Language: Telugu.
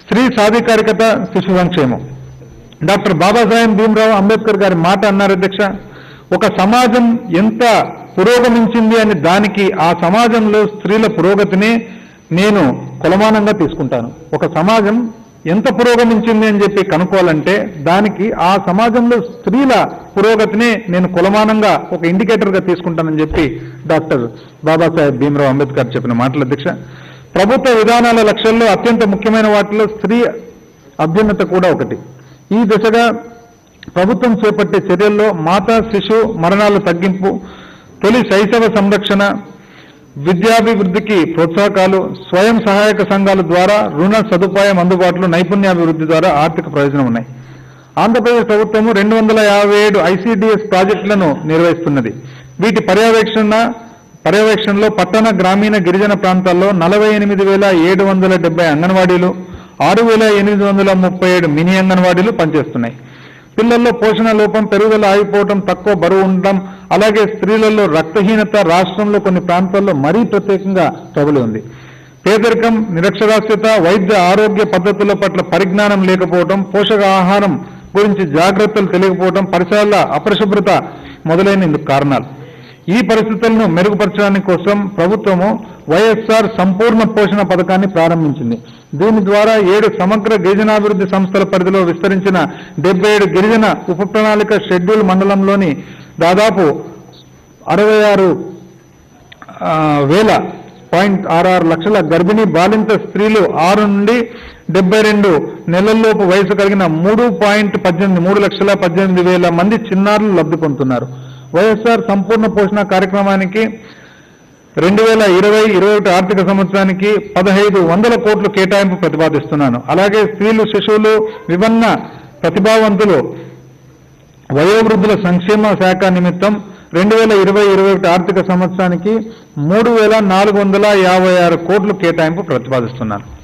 స్త్రీ సాధికారికత శిశు సంక్షేమం డాక్టర్ బాబాసాహెబ్ భీమరావు అంబేద్కర్ గారి మాట అన్నారు అధ్యక్ష ఒక సమాజం ఎంత పురోగమించింది అని దానికి ఆ సమాజంలో స్త్రీల పురోగతిని నేను కొలమానంగా తీసుకుంటాను ఒక సమాజం ఎంత పురోగమించింది అని చెప్పి కనుక్కోవాలంటే దానికి ఆ సమాజంలో స్త్రీల పురోగతిని నేను కొలమానంగా ఒక ఇండికేటర్గా తీసుకుంటానని చెప్పి డాక్టర్ బాబాసాహెబ్ భీమరావు అంబేద్కర్ చెప్పిన మాటలు అధ్యక్ష ప్రభుత్వ విధానాల లక్ష్యాల్లో అత్యంత ముఖ్యమైన వాటిలో స్త్రీ అభ్యున్నత కూడా ఒకటి ఈ దిశగా ప్రభుత్వం చేపట్టే చర్యల్లో మాతా శిశు మరణాల తగ్గింపు తొలి శైశవ సంరక్షణ విద్యాభివృద్ధికి ప్రోత్సాహకాలు స్వయం సహాయక సంఘాల ద్వారా రుణ సదుపాయం అందుబాటులో నైపుణ్యాభివృద్ధి ద్వారా ఆర్థిక ప్రయోజనం ఉన్నాయి ఆంధ్రప్రదేశ్ ప్రభుత్వము రెండు వందల యాభై ఏడు ఐసీడీఎస్ ప్రాజెక్టులను నిర్వహిస్తున్నది వీటి పర్యవేక్షణ పర్యవేక్షణలో పట్టణ గ్రామీణ గిరిజన ప్రాంతాల్లో నలభై ఎనిమిది వేల ఏడు వందల డెబ్బై అంగన్వాడీలు ఆరు వేల ఎనిమిది వందల ముప్పై ఏడు మినీ అంగన్వాడీలు పనిచేస్తున్నాయి పిల్లల్లో పోషణ లోపం పెరుగుదల ఆగిపోవడం తక్కువ బరువు ఉండడం అలాగే స్త్రీలలో రక్తహీనత రాష్ట్రంలో కొన్ని ప్రాంతాల్లో మరీ ప్రత్యేకంగా ప్రబలి ఉంది పేదరికం నిరక్షరాస్యత వైద్య ఆరోగ్య పద్ధతుల పట్ల పరిజ్ఞానం లేకపోవడం పోషకాహారం గురించి జాగ్రత్తలు తెలియకపోవడం పరిసరాల అపరిశుభ్రత మొదలైన ఇందుకు కారణాలు ఈ పరిస్థితులను మెరుగుపరచడానికి కోసం ప్రభుత్వము వైఎస్ఆర్ సంపూర్ణ పోషణ పథకాన్ని ప్రారంభించింది దీని ద్వారా ఏడు సమగ్ర గిరిజనాభివృద్ధి సంస్థల పరిధిలో విస్తరించిన డెబ్బై ఏడు గిరిజన ఉప ప్రణాళిక షెడ్యూల్ మండలంలోని దాదాపు అరవై ఆరు ఆ, వేల పాయింట్ ఆరు ఆరు లక్షల గర్భిణీ బాలింత స్త్రీలు ఆరు నుండి డెబ్బై రెండు నెలల్లోపు వయసు కలిగిన మూడు పాయింట్ పద్దెనిమిది మూడు లక్షల పద్దెనిమిది వేల మంది చిన్నారులు లబ్ధి పొందుతున్నారు వైఎస్ఆర్ సంపూర్ణ పోషణ కార్యక్రమానికి రెండు వేల ఇరవై ఇరవై ఒకటి ఆర్థిక సంవత్సరానికి పదహైదు వందల కోట్లు కేటాయింపు ప్రతిపాదిస్తున్నాను అలాగే స్త్రీలు శిశువులు విభిన్న ప్రతిభావంతులు వయోవృద్ధుల సంక్షేమ శాఖ నిమిత్తం రెండు వేల ఇరవై ఇరవై ఒకటి ఆర్థిక సంవత్సరానికి మూడు వేల నాలుగు వందల యాభై ఆరు కోట్లు కేటాయింపు ప్రతిపాదిస్తున్నాను